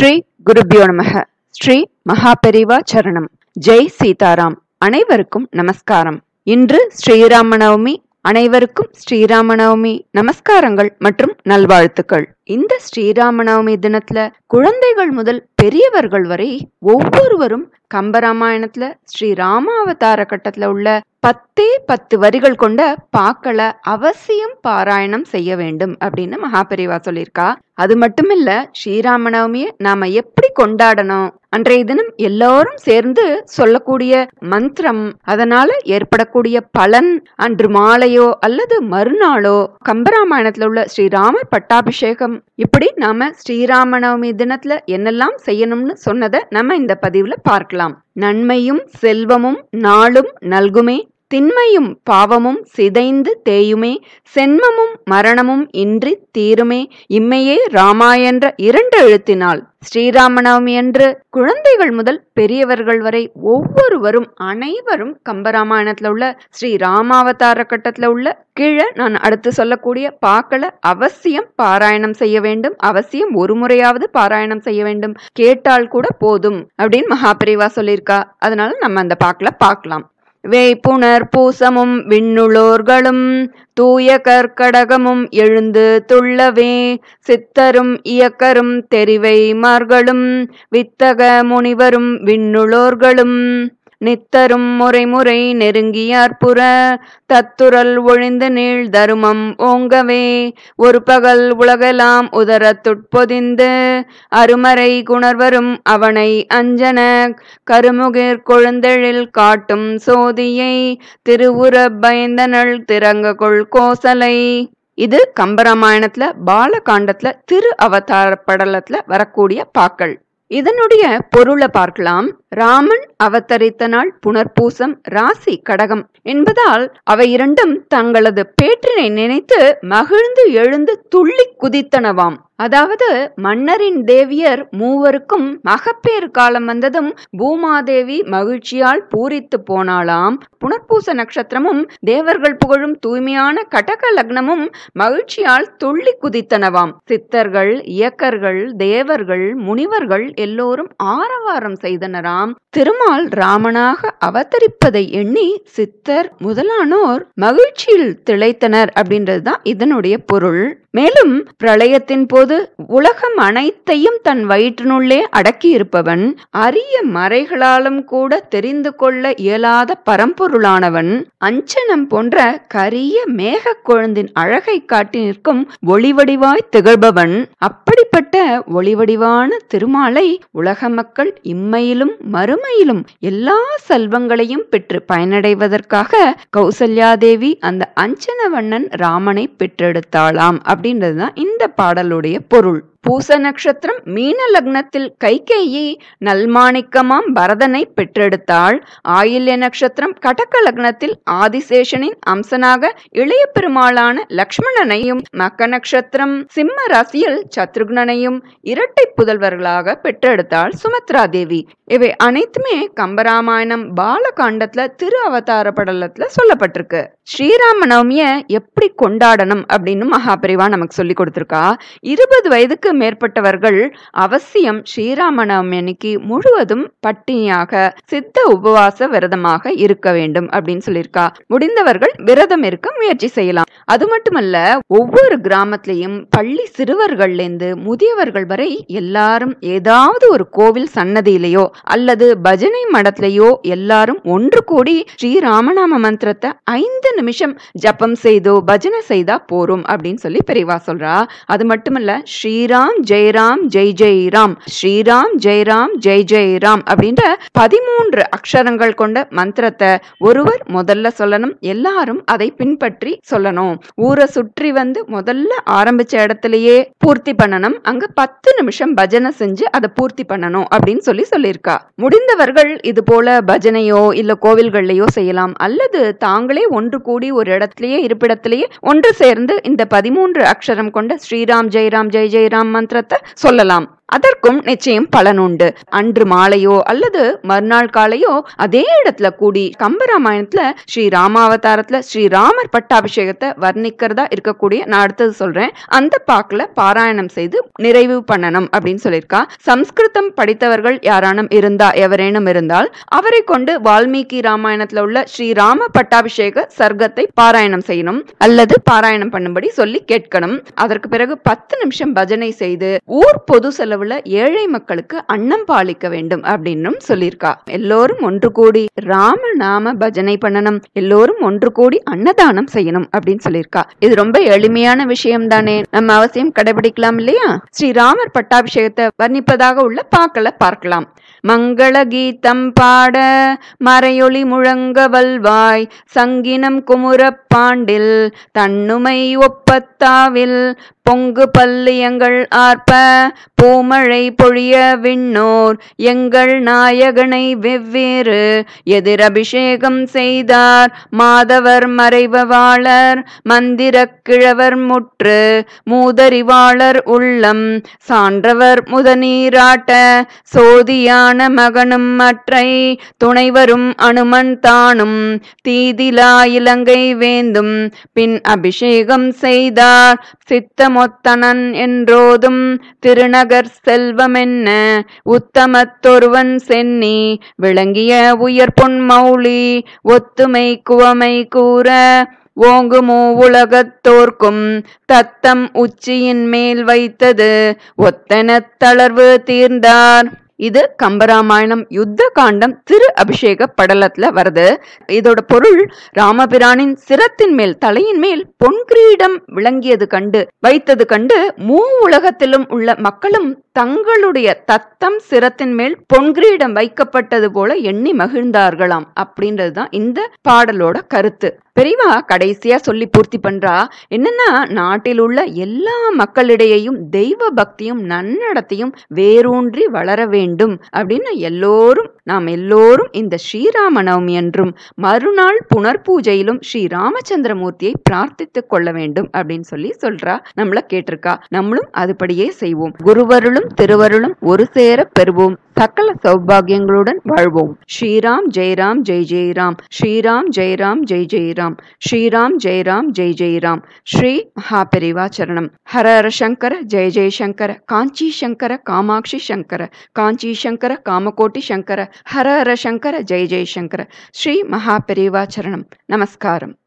ஸ்ரீ குருபியோ நமக ஸ்ரீ மகாபெரிவா சரணம் ஜெய் சீதாராம் அனைவருக்கும் நமஸ்காரம் இன்று ஸ்ரீராமநவமி அனைவருக்கும் ஸ்ரீராமநவமி நமஸ்காரங்கள் மற்றும் நல்வாழ்த்துக்கள் இந்த ஸ்ரீராமநவமி தினத்துல குழந்தைகள் முதல் பெரியவர்கள் வரை ஒவ்வொருவரும் கம்பராமாயணத்துல ஸ்ரீ ராமாவதார கட்டத்துல உள்ள பத்தே பத்து வரிகள் கொண்ட பாக்களை அவசியம் பாராயணம் செய்ய வேண்டும் அப்படின்னு மகாபெரிவா சொல்லியிருக்கா அது மட்டுமில்ல ஸ்ரீராமநவமியை நாம எப்படி கொண்டாடணும் அன்றைய தினம் எல்லாரும் சேர்ந்து சொல்லக்கூடிய மந்திரம் அதனால ஏற்படக்கூடிய பலன் அன்று மாலையோ அல்லது மறுநாளோ கம்பராமாயணத்துல உள்ள ஸ்ரீராமர் பட்டாபிஷேகம் இப்படி நாம ஸ்ரீராமநவமி தினத்துல என்னெல்லாம் செய்யணும்னு சொன்னதை நம்ம இந்த பதிவுல பார்க்கலாம் நன்மையும் செல்வமும் நாளும் நல்குமே திண்மையும் பாவமும் சிதைந்து தேயுமே சென்மமும் மரணமும் இன்றி தீருமே இம்மையே ராமா என்ற இரண்டு எழுத்தினால் ஸ்ரீராமநவமி என்று குழந்தைகள் முதல் பெரியவர்கள் வரை ஒவ்வொருவரும் அனைவரும் கம்பராமாயணத்துல உள்ள ஸ்ரீ ராமாவதார கட்டத்துல உள்ள கீழே நான் அடுத்து சொல்லக்கூடிய பாக்களை அவசியம் பாராயணம் செய்ய வேண்டும் அவசியம் ஒரு முறையாவது பாராயணம் செய்ய வேண்டும் கேட்டால் கூட போதும் அப்படின்னு மகாபிரிவா சொல்லியிருக்கா அதனால நம்ம அந்த பாக்களை பார்க்கலாம் வேய்ப்புணர் பூசமும் விண்ணுளோர்களும் தூய கற்கடகமும் எழுந்து துள்ளவே சித்தரும் இயக்கரும் தெரிவை மார்களும் வித்தக முனிவரும் விண்ணுளோர்களும் நித்தரும் முறைமுறை நெருங்கியார்புற தத்துரல் ஒழிந்து நீள் தருமம் ஓங்கவே ஒரு பகல் உலகெல்லாம் உதரத்துட்பொதிந்து அருமறை குணர்வரும் அவனை அஞ்சன கருமுகிர் கொழுந்தெழில் காட்டும் சோதியை திருவுர பயந்தனள் திறங்க கொள் கோசலை இது கம்பராமாயணத்துல பாலகாண்டத்துல திரு அவதார படலத்துல வரக்கூடிய பாக்கள் இதனுடைய பொருளை பார்க்கலாம் ராமன் அவதரித்த நாள் புனர்பூசம் ராசி கடகம் என்பதால் அவை இரண்டும் தங்களது பேற்றினை நினைத்து மகிழ்ந்து எழுந்து துள்ளி குதித்தனவாம் அதாவது மன்னரின் தேவியர் மூவருக்கும் மகப்பேறு காலம் வந்ததும் பூமாதேவி மகிழ்ச்சியால் பூரித்து போனாளாம் புனர்பூச நட்சத்திரமும் தேவர்கள் புகழும் தூய்மையான கடக லக்னமும் மகிழ்ச்சியால் துள்ளி குதித்தனவாம் சித்தர்கள் இயக்கர்கள் தேவர்கள் முனிவர்கள் எல்லோரும் ஆரவாரம் செய்தனராம் திருமால் ராமனாக அவதரிப்பதை எண்ணி சித்தர் முதலானோர் மகிழ்ச்சியில் திளைத்தனர் அப்படின்றதுதான் இதனுடைய பொருள் மேலும் பிரளயத்தின் போது உலகம் அனைத்தையும் தன் வயிற்றினுள்ளே அடக்கி இருப்பவன் அரிய மறைகளாலும் கூட தெரிந்து கொள்ள இயலாத பரம்பொருளானவன் அஞ்சனம் போன்ற கரிய மேக கொழுந்தின் அழகை காட்டி நிற்கும் ஒளிவடிவாய் திகழ்பவன் அப்படிப்பட்ட ஒளிவடிவான திருமாலை உலக மக்கள் இம்மையிலும் மறுமையிலும் எல்லா செல்வங்களையும் பெற்று பயனடைவதற்காக கௌசல்யாதேவி அந்த அஞ்சனவண்ணன் ராமனை பெற்றெடுத்தாளாம் அப்படின்றதுதான் இந்த பாடலுடைய பொருள் பூச நட்சத்திரம் மீன லக்னத்தில் கைகேயி நல்மாணிக்கமாம் பரதனை பெற்றெடுத்தாள் ஆயில்ய நட்சத்திரம் கடக லக்னத்தில் ஆதிசேஷனின் அம்சனாக இளைய பெருமாளான லக்ஷ்மணனையும் மக்க நட்சத்திரம் சிம்ம ராசியில் சத்ருக்னனையும் இரட்டை புதல்வர்களாக பெற்றெடுத்தாள் சுமத்ரா தேவி இவை அனைத்துமே கம்பராமாயணம் பாலகாண்டத்துல திரு அவதார படலத்துல சொல்லப்பட்டிருக்கு ஸ்ரீராம நவமிய எப்படி கொண்டாடணும் அப்படின்னு மகாபரிவா நமக்கு சொல்லி கொடுத்திருக்கா இருபது வயதுக்கு மேற்பட்டவர்கள் அவசியம் ஸ்ரீராம நவமி அன்னைக்கு முழுவதும் பட்டினியாக சித்த உபவாச விரதமாக இருக்க வேண்டும் அப்படின்னு சொல்லியிருக்கா முடிந்தவர்கள் விரதம் இருக்க முயற்சி செய்யலாம் அது மட்டுமல்ல ஒவ்வொரு கிராமத்திலையும் பள்ளி சிறுவர்கள்ல இருந்து முதியவர்கள் வரை எல்லாரும் ஏதாவது ஒரு கோவில் சன்னதியிலேயோ அல்லது பஜனை மடத்திலேயோ எல்லாரும் ஒன்று கூடி ஸ்ரீராமநாம மந்திரத்தை ஐந்து நிமிஷம் ஜபம் செய்தோ பஜனை செய்தா போரும் அப்படின்னு சொல்லி பெரியவா சொல்றா அது மட்டுமல்ல ஸ்ரீராம் ஜெயராம் ஜெய் ஜெய் ராம் ஸ்ரீராம் ஜெயராம் ஜெய் ஜெய் ராம் அப்படின்ற பதிமூன்று அக்ஷரங்கள் கொண்ட மந்திரத்தை ஒருவர் முதல்ல சொல்லணும் எல்லாரும் அதை பின்பற்றி சொல்லணும் ஊரை சுற்றி வந்து முதல்ல ஆரம்பிச்ச இடத்துலயே பூர்த்தி பண்ணணும் அங்க பத்து நிமிஷம் பஜனை செஞ்சு அதை பூர்த்தி பண்ணணும் அப்படின்னு சொல்லி சொல்லியிருக்கா முடிந்தவர்கள் இது போல பஜனையோ இல்ல கோவில்கள்லயோ செய்யலாம் அல்லது தாங்களே ஒன்று கூடி ஒரு இடத்திலேயே இருப்பிடத்திலேயே ஒன்று சேர்ந்து இந்த பதிமூன்று அக்ஷரம் கொண்ட ஸ்ரீராம் ஜெயராம் ஜெய் ஜெயராம் மந்திரத்தை சொல்லலாம் அதற்கும் நிச்சயம் பலன் உண்டு அன்று மாலையோ அல்லது மறுநாள் காலையோ அதே இடத்துல கூடி கம்பராமாயணத்துல ஸ்ரீ ராமாவதாரத்துல ஸ்ரீ ராமர் பட்டாபிஷேகத்தை வர்ணிக்கிறதா இருக்கக்கூடிய நான் அடுத்தது சொல்றேன் அந்த பாக்குல பாராயணம் செய்து நிறைவு பண்ணணும் அப்படின்னு சொல்லியிருக்கா சம்ஸ்கிருதம் படித்தவர்கள் யாரானும் இருந்தா எவரேனும் இருந்தால் அவரை கொண்டு வால்மீகி ராமாயணத்துல உள்ள ஸ்ரீ ராம பட்டாபிஷேக சர்க்கத்தை பாராயணம் செய்யணும் அல்லது பாராயணம் பண்ணும்படி சொல்லி கேட்கணும் அதற்கு பிறகு பத்து நிமிஷம் பஜனை செய்து ஊர் பொது செலவுல ஏழை மக்களுக்கு அன்னம் பாலிக்க வேண்டும் அப்படின்னும் சொல்லியிருக்கா எல்லோரும் ஒன்று கூடி ராம நாம பஜனை பண்ணணும் எல்லோரும் ஒன்று கூடி அன்னதானம் செய்யணும் அப்படின்னு சொல்லியிருக்கா இது ரொம்ப எளிமையான விஷயம் தானே நம்ம அவசியம் கடைபிடிக்கலாம் இல்லையா ஸ்ரீராமர் பட்டாபிஷேகத்தை வர்ணிப்பதாக உள்ள பாக்களை பார்க்கலாம் மங்கள கீதம் பாட மறையொளி முழங்க வல்வாய் சங்கினம் குமுறப் பாண்டில் தன்னுமை ஒப்பத்தாவில் பொங்கு பல்லியங்கள் ஆர்ப்ப பூமழை பொழிய விண்ணோர் எங்கள் நாயகனை வெவ்வேறு எதிரபிஷேகம் செய்தார் மாதவர் மறைபவாளர் மந்திரக் கிழவர் முற்று மூதறிவாளர் உள்ளம் சான்றவர் முதநீராட்ட சோதியான மகனும் மற்றை துணைவரும் அனுமன் தானும் தீதிலா இலங்கை வேந்தும் பின் அபிஷேகம் செய்தார் சித்தமொத்தனன் என்றோதும் திருநகர் செல்வமென்ன உத்தமத்தொருவன் சென்னி விளங்கிய உயர் பொன்மௌலி ஒத்துமை குவமை கூற ஓங்குமோ உலகத்தோர்க்கும் தத்தம் உச்சியின் மேல் வைத்தது ஒத்தன தளர்வு தீர்ந்தார் இது கம்பராமாயணம் யுத்த காண்டம் திரு அபிஷேக படலத்துல வருது இதோட பொருள் ராமபிரானின் சிரத்தின் மேல் தலையின் மேல் பொன் கிரீடம் விளங்கியது கண்டு வைத்தது கண்டு மூ உலகத்திலும் உள்ள மக்களும் தங்களுடைய தத்தம் சிரத்தின் மேல் பொன்கிரீடம் வைக்கப்பட்டது போல எண்ணி மகிழ்ந்தார்களாம் அப்படின்றதுதான் இந்த பாடலோட கருத்து பெரியவா கடைசியா சொல்லி பூர்த்தி பண்றா என்னன்னா நாட்டில் உள்ள எல்லா மக்களிடையேயும் தெய்வ பக்தியும் நன்னடத்தையும் வேரூன்றி வளர வேண்டும் அப்படின்னு எல்லோரும் நாம் எல்லோரும் இந்த ஸ்ரீராம நவமி என்றும் மறுநாள் புனர்பூஜையிலும் ஸ்ரீ ராமச்சந்திரமூர்த்தியை பிரார்த்தித்துக் கொள்ள வேண்டும் அப்படின்னு சொல்லி சொல்றா நம்மள கேட்டிருக்கா நம்மளும் அதுபடியே செய்வோம் குருவருளும் திருவருளும் ஒரு சேர பெறுவோம் சகல சௌபாகியங்களுடன் வாழ்வோம் ஸ்ரீராம் ஜெயராம் ஜெய் ஜெயராம் ஸ்ரீராம் ஜெயராம் ஜெய் ஜெயராம் ஸ்ரீராம் ஜெயராம் ஜெய் ஜெயராம் ஸ்ரீ மகாபெரிவா சரணம் ஹர ஹர சங்கர ஜெய ஜெயசங்கர காஞ்சி சங்கர காமாட்சி சங்கர காஞ்சி சங்கர காமகோட்டி சங்கர ஹர ஹர சங்கர ஜெய ஜெயசங்கர ஸ்ரீ மகாபெரிவா சரணம் நமஸ்காரம்